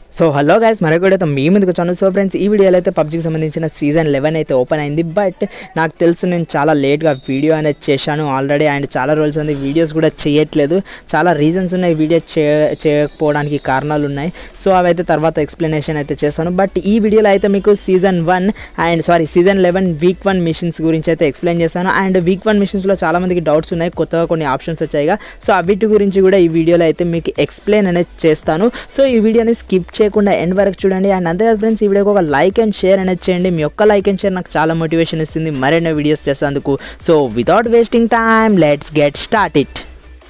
so hello guys మరొక కూడా మీ ముందుకు వచ్చాను సో ఫ్రెండ్స్ ఈ వీడియోలో అయితే పబ్జీకి సంబంధించిన సీజన్ లెవెన్ అయితే ఓపెన్ అయింది బట్ నాకు తెలుసు నేను చాలా లేట్గా వీడియో అనేది చేశాను ఆల్రెడీ అండ్ చాలా రోజులు ఉంది వీడియోస్ కూడా చేయట్లేదు చాలా రీజన్స్ ఉన్నాయి వీడియో చేయ చేయకపోవడానికి కారణాలు ఉన్నాయి సో అవైతే తర్వాత ఎక్స్ప్లెనేషన్ అయితే చేస్తాను బట్ ఈ వీడియోలో అయితే మీకు season one and sorry season eleven week one missions గురించి అయితే ఎక్స్ప్లెయిన్ చేస్తాను అండ్ వీక్ వన్ మిషన్స్లో చాలా మందికి డౌట్స్ ఉన్నాయి కొత్తగా కొన్ని ఆప్షన్స్ వచ్చాయిగా సో అవిటి గురించి కూడా ఈ వీడియోలో అయితే మీకు ఎక్స్ప్లెయిన్ అనేది చేస్తాను సో ఈ వీడియోని స్కిప్ చేయకుండా ఎండ్ వరకు చూడండి అండ్ అంతే ఫ్రెండ్స్ ఈ వీడియోకి ఒక లైక్ అండ్ షేర్ అనేది చేయండి మీ యొక్క లైక్ అండ్ షేర్ నాకు చాలా మోటివేషన్ ఇస్తుంది మరెన్నో వీడియోస్ చేసేందుకు so without wasting time let's get start it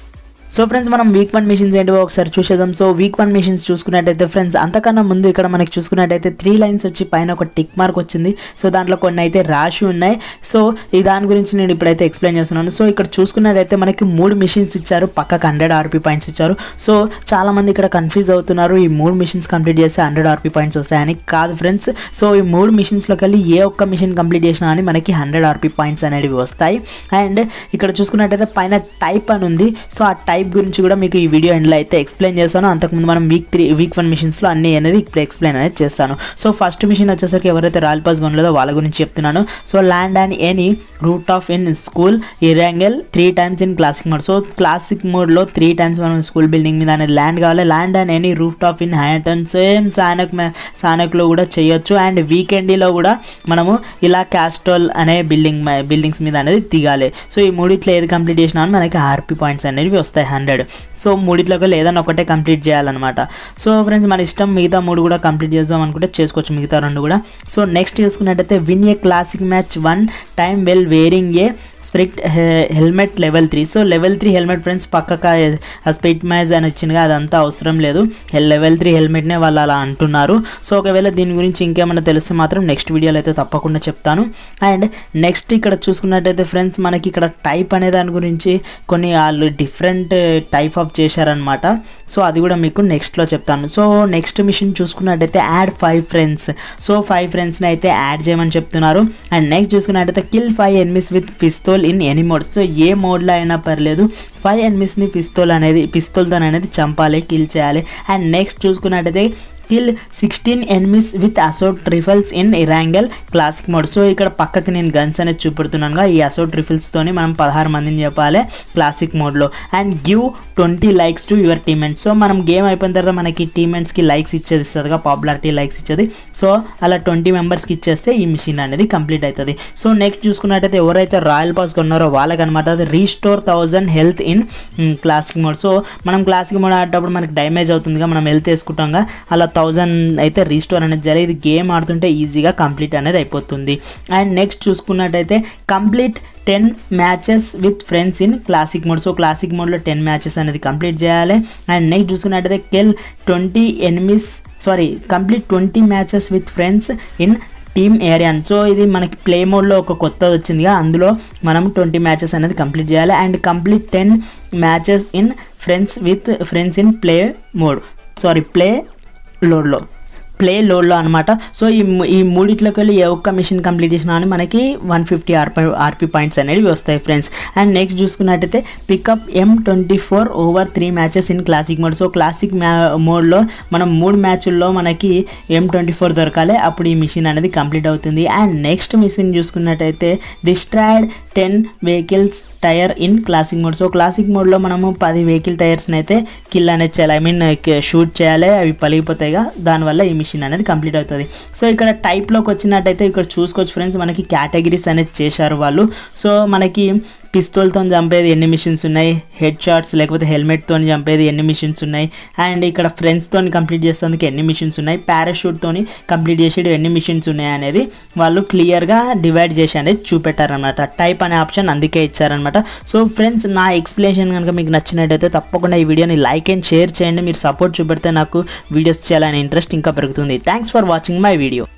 so friends మనం వీక్ వన్ మిషన్స్ ఏంటో ఒకసారి చూసేద్దాం సో వీక్ వన్ మిషన్స్ చూసుకున్నట్టయితే ఫ్రెండ్స్ అంతకన్నా ముందు ఇక్కడ మనకి చూసుకున్నట్టయితే త్రీ లైన్స్ వచ్చి పైన ఒక టిక్ మార్క్ వచ్చింది సో దాంట్లో కొన్ని అయితే రాసి ఉన్నాయి సో ఈ దాని గురించి నేను ఇప్పుడైతే ఎక్స్ప్లెయిన్ చేస్తున్నాను సో ఇక్కడ చూసుకున్నట్టయితే మనకి మూడు మిషన్స్ ఇచ్చారు పక్కకు హండ్రెడ్ ఆర్పీ పాయింట్స్ ఇచ్చారు సో చాలా మంది ఇక్కడ కన్ఫ్యూజ్ అవుతున్నారు ఈ మూడు మిషన్స్ కంప్లీట్ చేస్తే హండ్రెడ్ ఆర్పీ పాయింట్స్ వస్తాయని కాదు ఫ్రెండ్స్ సో ఈ మూడు మిషన్స్లోకి వెళ్ళి ఏ ఒక్క మిషన్ కంప్లీట్ చేసినా అని మనకి హండ్రెడ్ ఆర్పీ పాయింట్స్ అనేవి వస్తాయి అండ్ ఇక్కడ చూసుకున్నట్టయితే పైన టైప్ అని ఉంది సో ఆ టైప్ గురించి కూడా మీకు ఈ వీడియో ఎండ్లో అయితే ఎక్స్ప్లెయిన్ చేస్తాను అంతకుముందు మనం వీక్ త్రీ వీక్ వన్ మిషన్స్లో అన్ని అనేది ఇప్పుడు ఎక్స్ప్లెయిన్ అనేది చేస్తాను సో ఫస్ట్ మిషన్ వచ్చేసరికి ఎవరైతే రాయల్ పాస్ కొనలేదో వాళ్ళ గురించి చెప్తున్నాను so land and any rooftop in school Erangel three times in classic mode so classic మోడ్లో త్రీ టైమ్స్ మనం స్కూల్ బిల్డింగ్ మీద అనేది ల్యాండ్ కావాలి land and any rooftop in హ్యాటన్ సేమ్ సానక్ సానక్లో కూడా చేయొచ్చు అండ్ వీకెండ్లో కూడా మనము ఇలా క్యాస్టోల్ అనే బిల్డింగ్ బిల్డింగ్స్ మీద అనేది దిగాలి సో ఈ మూడిట్లో ఏది కంప్లీట్ చేసినా మనకి ఆర్పీ పాయింట్స్ అనేవి వస్తాయి హండ్రెడ్ సో మూడిట్లోకి ఏదైనా ఒకటే కంప్లీట్ చేయాలన్నమాట సో ఫ్రెండ్స్ మన ఇష్టం మిగతా మూడు కూడా కంప్లీట్ చేద్దాం అనుకుంటే చేసుకోవచ్చు మిగతా రెండు కూడా సో నెక్స్ట్ చూసుకున్నట్టయితే win a classic match one time while wearing a స్ప్రిక్ట్ helmet level three so level three helmet friends పక్కక స్ప్రిట్ మ్యాచ్ అని వచ్చిందిగా అదంతా అవసరం లేదు లెవెల్ త్రీ హెల్మెట్నే వాళ్ళు అలా అంటున్నారు సో ఒకవేళ దీని గురించి ఇంకేమైనా తెలిస్తే మాత్రం నెక్స్ట్ వీడియోలో అయితే తప్పకుండా చెప్తాను అండ్ నెక్స్ట్ ఇక్కడ చూసుకున్నట్టయితే ఫ్రెండ్స్ మనకి ఇక్కడ టైప్ అనే దాని గురించి కొన్ని వాళ్ళు డిఫరెంట్ టైప్ ఆఫ్ చేశారనమాట సో అది కూడా మీకు నెక్స్ట్లో చెప్తాను సో నెక్స్ట్ మిషన్ చూసుకున్నట్టయితే add five friends so five ఫ్రెండ్స్ని అయితే యాడ్ చేయమని చెప్తున్నారు అండ్ నెక్స్ట్ చూసుకున్నట్టయితే kill five enemies with pistol in any mode so ఏ మోడ్లో అయినా పర్లేదు ఫైవ్ ఎనిమిస్ని పిస్తోల్ అనేది పిస్తోల్తో అనేది చంపాలి కిల్ చేయాలి అండ్ నెక్స్ట్ చూసుకున్నట్టయితే kill sixteen enemies with assault rifles in Erangel classic mode so ఇక్కడ పక్కకి నేను గన్స్ అనేది చూపెడుతున్నానుగా ఈ అసోట్ రిఫల్స్తోని మనం పదహారు మందిని చెప్పాలి క్లాసిక్ మోడ్లో and give twenty likes to your teammates so మనం గేమ్ అయిపోయిన తర్వాత మనకి టీమెంట్స్కి లైక్స్ ఇచ్చేది ఇస్తుందిగా పాపులారిటీ లైక్స్ ఇచ్చేది సో అలా ట్వంటీ మెంబర్స్కి ఇచ్చేస్తే ఈ మిషన్ అనేది కంప్లీట్ అవుతుంది సో నెక్స్ట్ చూసుకున్నట్టయితే ఎవరైతే రాయల్ పాస్ కొన్నారో వాళ్ళకి అనమాట అది restore thousand health in classic mode so మనం క్లాసిక్ మోడ్ ఆడేటప్పుడు మనకి డ్యామేజ్ అవుతుందిగా మనం హెల్త్ వేసుకుంటాంగా అలా థౌజండ్ అయితే రీస్టోర్ అనేది జరిగి ఇది గేమ్ ఆడుతుంటే ఈజీగా కంప్లీట్ అనేది అయిపోతుంది అండ్ నెక్స్ట్ చూసుకున్నట్టయితే complete ten matches with friends in classic mode so classic మోడ్లో టెన్ మ్యాచెస్ అనేది కంప్లీట్ చేయాలి అండ్ నెక్స్ట్ చూసుకున్నట్టయితే kill twenty enemies sorry complete twenty matches with friends in team arena so ఇది మనకి play మోడ్లో ఒక కొత్తది వచ్చిందిగా అందులో మనం ట్వంటీ మ్యాచెస్ అనేది కంప్లీట్ చేయాలి and complete ten matches in friends with friends in play mode sorry play లోడ్లో ప్లే లోడ్లో అనమాట సో ఈ ఈ మూడిట్లోకి వెళ్ళి ఏ ఒక్క మిషన్ కంప్లీట్ చేసినా అని మనకి one fifty RP RP points అనేవి వస్తాయి ఫ్రెండ్స్ అండ్ నెక్స్ట్ చూసుకున్నట్టయితే pick up M twenty four over three matches in classic mode so classic మ్యా మోడ్లో మనం మూడు మ్యాచ్ల్లో మనకి ఎం ట్వంటీ ఫోర్ దొరకాలి అప్పుడు ఈ మిషన్ అనేది కంప్లీట్ అవుతుంది అండ్ నెక్స్ట్ మిషన్ చూసుకున్నట్టయితే destroyed ten vehicles tyre in classic mode so classic మోడ్లో మనము పది వెహికల్ టైర్స్ని అయితే కిల్ అనేది చేయాలి ఐ మీన్ షూట్ చేయాలి అవి పలిగిపోతాయిగా దానివల్ల ఈ మిషన్ అనేది కంప్లీట్ అవుతుంది సో ఇక్కడ టైప్లోకి వచ్చినట్టయితే ఇక్కడ చూసుకోవచ్చు ఫ్రెండ్స్ మనకి కేటగిరీస్ అనేది చేశారు వాళ్ళు సో మనకి పిస్తోల్తో చంపేది ఎన్ని మిషన్స్ ఉన్నాయి హెడ్ షాట్స్ లేకపోతే హెల్మెట్తో చంపేది ఎన్ని మిషన్స్ ఉన్నాయి అండ్ ఇక్కడ ఫ్రెండ్స్తో కంప్లీట్ చేసేందుకు ఎన్ని మిషన్స్ ఉన్నాయి పారాషూట్తో కంప్లీట్ చేసేది ఎన్ని మిషన్స్ ఉన్నాయి అనేది వాళ్ళు క్లియర్గా డివైడ్ చేసి అనేది చూపెట్టారనమాట టైప్ అనే ఆప్షన్ అందుకే ఇచ్చారనమాట సో ఫ్రెండ్స్ నా ఎక్స్ప్లెనేషన్ కనుక మీకు నచ్చినట్టయితే తప్పకుండా ఈ వీడియోని లైక్ అండ్ షేర్ చేయండి మీరు సపోర్ట్ చూపెడితే నాకు వీడియోస్ చేయాలనే ఇంట్రెస్ట్ ఇంకా పెరుగుతుంది thanks for watching my video